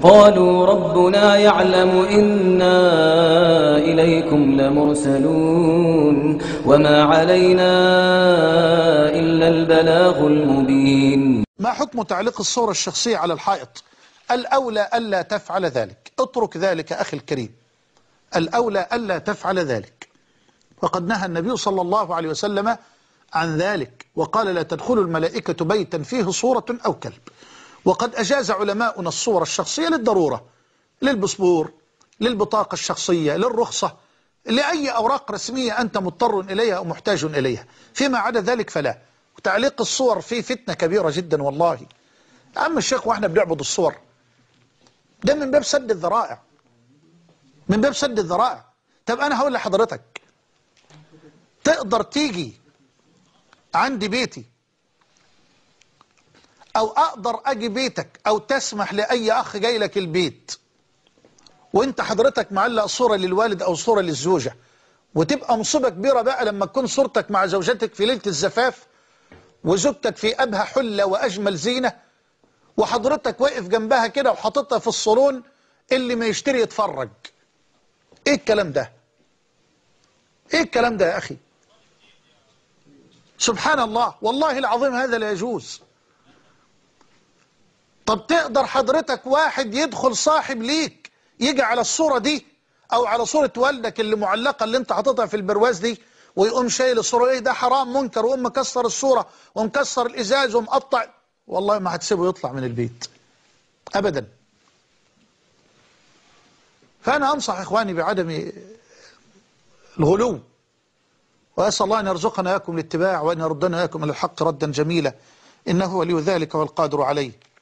قالوا ربنا يعلم إنا إليكم لمرسلون وما علينا إلا البلاغ المبين ما حكم تعليق الصورة الشخصية على الحائط الأولى ألا تفعل ذلك اترك ذلك أخي الكريم الأولى ألا تفعل ذلك وقد نهى النبي صلى الله عليه وسلم عن ذلك وقال لا تدخل الملائكة بيتا فيه صورة أو كلب وقد أجاز علماؤنا الصور الشخصية للضرورة للبصبور للبطاقة الشخصية للرخصة لأي أوراق رسمية أنت مضطر إليها أو محتاج إليها فيما عدا ذلك فلا وتعليق الصور فيه فتنة كبيرة جدا والله يا عم الشيخ وإحنا بنعبد الصور ده من باب سد الذرائع من باب سد الذرائع طب أنا هقول لحضرتك تقدر تيجي عندي بيتي او اقدر اجي بيتك او تسمح لاي اخ جاي لك البيت وانت حضرتك معلق صورة للوالد او صورة للزوجة وتبقى مصيبة كبيرة بقى لما تكون صورتك مع زوجتك في ليلة الزفاف وزوجتك في ابهى حلة واجمل زينة وحضرتك واقف جنبها كده وحاططها في الصالون اللي ما يشتري يتفرج ايه الكلام ده ايه الكلام ده يا اخي سبحان الله والله العظيم هذا لا يجوز طب تقدر حضرتك واحد يدخل صاحب ليك يجي على الصورة دي او على صورة والدك اللي معلقة اللي انت حاططها في البرواز دي ويقوم شايل الصورة ايه ده حرام منكر ويقوم مكسر الصورة ومكسر الازاز ومقطع والله ما هتسيبه يطلع من البيت ابدا فانا انصح اخواني بعدم الغلو وأسأل الله أن يرزقنا إياكم الاتباع وأن يردنا إياكم إلى الحق ردا جميلا إنه ولي ذلك والقادر عليه